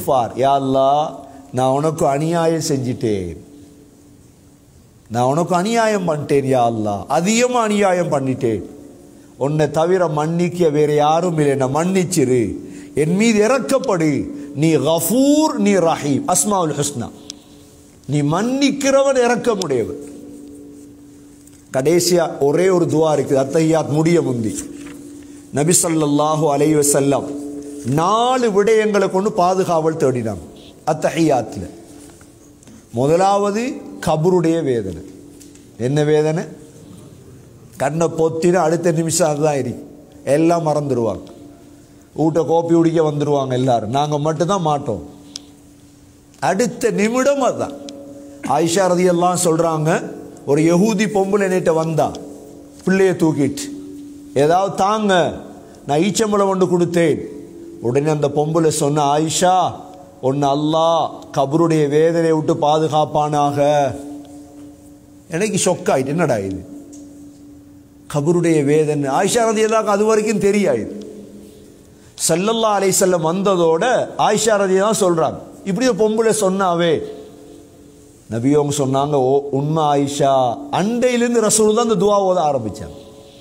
இஸ்திஃபார் யா அல்லாஹ் நான் உனக்கு அநியாயம் செஞ்சிட்டேன் நான் உனக்கு அநியாயம் பண்ணிட்டேன் யா அல்லாஹ் அதிகமா அநியாயம் பண்ணிட்டேன் உன்னை தவிர மன்னிக்க வேற யாரும் இல்லை என்ன மன்னிச்சிரு என் மீது இறக்கப்படு நீ கஃபூர் நீ ரஹீம் அஸ்மாவுல் ஹுஸ்னா நீ மன்னிக்கிறவன் இறக்கமுடையவன் கடைசியா ஒரே ஒரு துவா இருக்குது அத்தஹியாத் முடிய முந்தி நபி ஸல்லல்லாஹு அலைஹி வஸல்லம் நாலு விடயங்களை கொண்டு பாதுகாவல் தேடினாங்க அத்தஹியாத்தில் முதலாவது கபருடைய வேதனை என்ன வேதனை கண்ணை பொத்தின அடுத்த நிமிஷம் அதுதான் இருக்கு எல்லாம் மறந்துடுவாங்க வீட்டை கோப்பி குடிக்க வந்துடுவாங்க எல்லாரும் நாங்கள் மட்டும்தான் மாட்டோம் அடுத்த நிமிடம் அதுதான் ஆயிஷா ரதி எல்லாம் சொல்றாங்க ஒரு யகூதி பொம்பளை நேற்ற வந்தா பிள்ளைய தூக்கிட்டு ஏதாவது தாங்க நான் ஈச்சம்பளம் ஒன்று கொடுத்தேன் உடனே அந்த பொம்பளை சொன்ன ஆயிஷா ஒன்று அல்லாஹ் கபருடைய வேதனையை விட்டு பாதுகாப்பானாக எனக்கு ஷொக் ஆயிட்டு என்னடா இது கபருடைய வேதனை ஆயிஷா ரதி எல்லாம் அது வரைக்கும் தெரியாது சல்லல்லா அலைஹிஸ்ஸல்லம் வந்ததோட ஆயிஷா ரதி தான் சொல்றாங்க இப்படி ஒரு பொம்பளை சொன்னாவே நபியோங்க சொன்னாங்க ஓ உண்மை ஆயிஷா அண்டையிலிருந்து ரசூல் தான் இந்த துவா ஓத ஆரம்பிச்சாங்க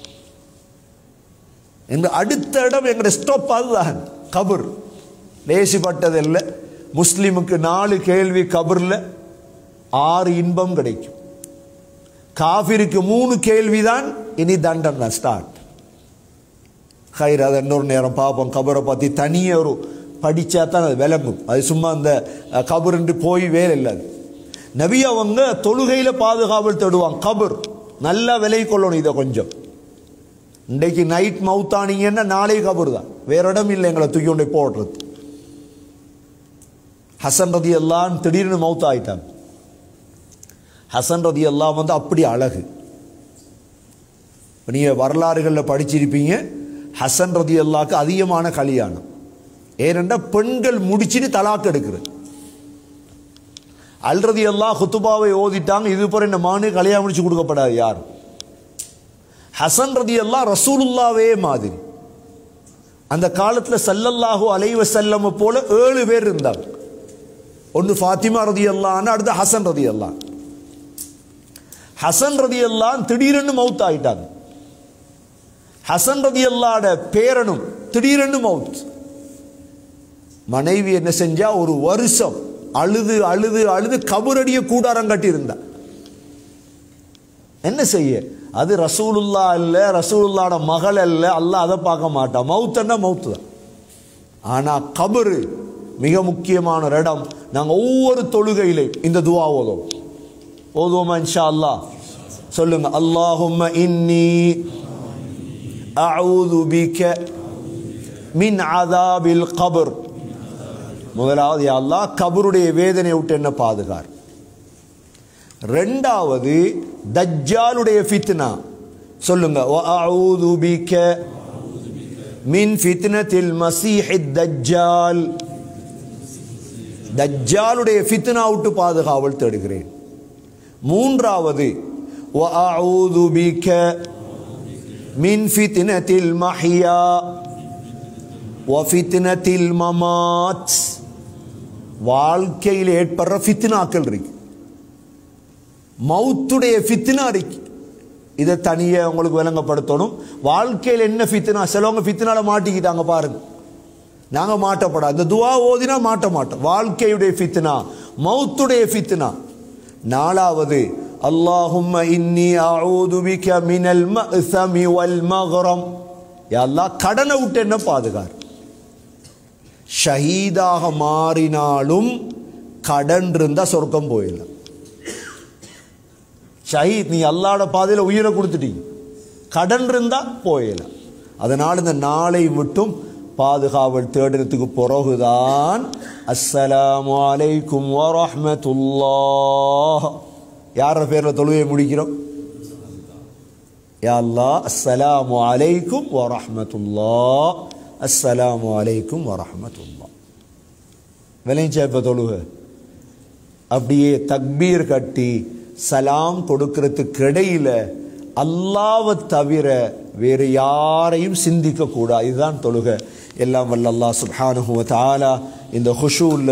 எங்க அடுத்த இடம் எங்களுடைய ஸ்டாப் அதுதான் கபர் லேசிப்பட்டது இல்லை முஸ்லிமுக்கு நாலு கேள்வி கபர்ல ஆறு இன்பம் கிடைக்கும் காஃபிருக்கு மூணு கேள்விதான் இனி தண்டம் தான் ஸ்டார்ட் ஹைர் அதை இன்னொரு நேரம் பார்ப்போம் கபரை பற்றி தனியாக ஒரு படித்தா தான் அது விளங்கும் அது சும்மா அந்த அஹ், கபருன்ட்டு போய் வேலை இல்லை அது நபி அவங்க தொழுகையில் பாதுகாவல் தேடுவாங்க கபர் நல்லா விலை கொள்ளணும் இதை கொஞ்சம் இன்றைக்கு நைட் மவுத்தானீங்கன்னா நாளை கபர் தான் வேற இடம் இல்லை எங்களை தூக்கி கொண்டு போய் போடுறது ஹசன் ரதி எல்லாம் திடீர்னு மவுத் ஆயிட்டாங்க ஹசன் ரதி எல்லாம் வந்து அப்படி அழகு இப்ப நீங்க வரலாறுகளில் படிச்சிருப்பீங்க ஹசன் ரதி அல்லாக்கு அதிகமான கல்யாணம் ஏனென்றால் பெண்கள் முடிச்சுட்டு தலாக்கு எடுக்கிறது அல்ரதி அல்லாஹ் ஹுத்துபாவை ஓதிட்டாங்க இது போற இந்த மானு கல்யாணம் முடிச்சு கொடுக்கப்படாது யார் ஹசன் ரதி அல்லாஹ் ரசூலுல்லாவே மாதிரி அந்த காலத்தில் சல்லல்லாஹு அலைவ செல்லம போல ஏழு பேர் இருந்தாங்க ஒன்று ஃபாத்திமா ரதி அல்லான்னு அடுத்து ஹசன் ரதி அல்லாஹ் ஹசன் ரதி அல்லான் திடீரென்னு மவுத் ஆயிட்டாங்க ஹசன் ரதி அல்லாட பேரனும் திடீரென்னு மவுத் மனைவி என்ன செஞ்சா ஒரு வருஷம் அழுது அழுது அழுது கபரடிய கூடாரம் கட்டி இருந்தா என்ன செய்ய அது ரசூலுல்லா இல்ல ரசூலுல்லாட மகள் அல்ல அல்லாஹ் அதை பார்க்க மாட்டான் மவுத்தன்னா மவுத்து தான் ஆனா கபரு மிக முக்கியமான ஒரு இடம் நாங்க ஒவ்வொரு தொழுகையிலையும் இந்த துவா ஓதுவோம் ஓதுவோமா இன்ஷா அல்லாஹ் சொல்லுங்க அல்லாஹும்ம இன்னி அஊது பிக மின் அதாபில் கபர் முதலாவது யா அல்லாஹ் கபருடைய வேதனை விட்டு என்ன பாதுகார் ரெண்டாவது தஜ்ஜாலுடைய ஃபித்னா சொல்லுங்க வஅஊது பிக மின் ஃபித்னத்தில் மசீஹித் தஜ்ஜால் தஜ்ஜாலுடைய ஃபித்னா விட்டு பாதுகாவல் தேடுகிறேன் மூன்றாவது وأعوذ بك من فتنة المحيا وفتنة الممات வாழ்க்கையில் ஏற்படுற ஃபித்னாக்கள் இருக்கு மௌத்துடைய ஃபித்னா இருக்கு இதை தனியே உங்களுக்கு விளங்கப்படுத்தணும் வாழ்க்கையில் என்ன ஃபித்னா சிலவங்க ஃபித்னால மாட்டிக்கிட்டாங்க பாருங்க நாங்க மாட்டப்படாது இந்த துவா ஓதினா மாட்ட மாட்டோம் வாழ்க்கையுடைய ஃபித்னா மௌத்துடைய ஃபித்னா நாலாவது அல்லாஹும்ம இன்னி அஊது பிக மினல் மஅஸமி வல் மக்ரம் யா அல்லாஹ் கடனை விட்டு என்ன பாதுகார் ஷஹீதாக மாறினாலும் கடன் இருந்தா சொர்க்கம் போயிடலாம் ஷஹீத் நீ அல்லாட பாதையில் உயிரை கொடுத்துட்டீங்க கடன் இருந்தா போயிடலாம் அதனால் இந்த நாளை மட்டும் பாதுகாவல் தேடுறதுக்கு பிறகுதான் அஸ்ஸலாமு அலைக்கும் வரஹ்மத்துல்லாஹ் யார பேரில் தொழுவை முடிக்கிறோம் யா அல்லாஹ் அஸ்ஸலாமு அலைக்கும் வரஹ்மத்துல்லாஹ் அஸ்ஸலாமு அலைக்கும் வரஹ்மத்துல்லாஹ் விளைஞ்சா இப்போ தொழுக அப்படியே தக்பீர் கட்டி சலாம் கொடுக்கறதுக்கு இடையில அல்லாவை தவிர வேறு யாரையும் சிந்திக்க கூடாது இதுதான் தொழுக எல்லாம் வல்ல அல்லாஹ் சுப்ஹானஹு வ தஆலா இந்த ஹுஷூல்ல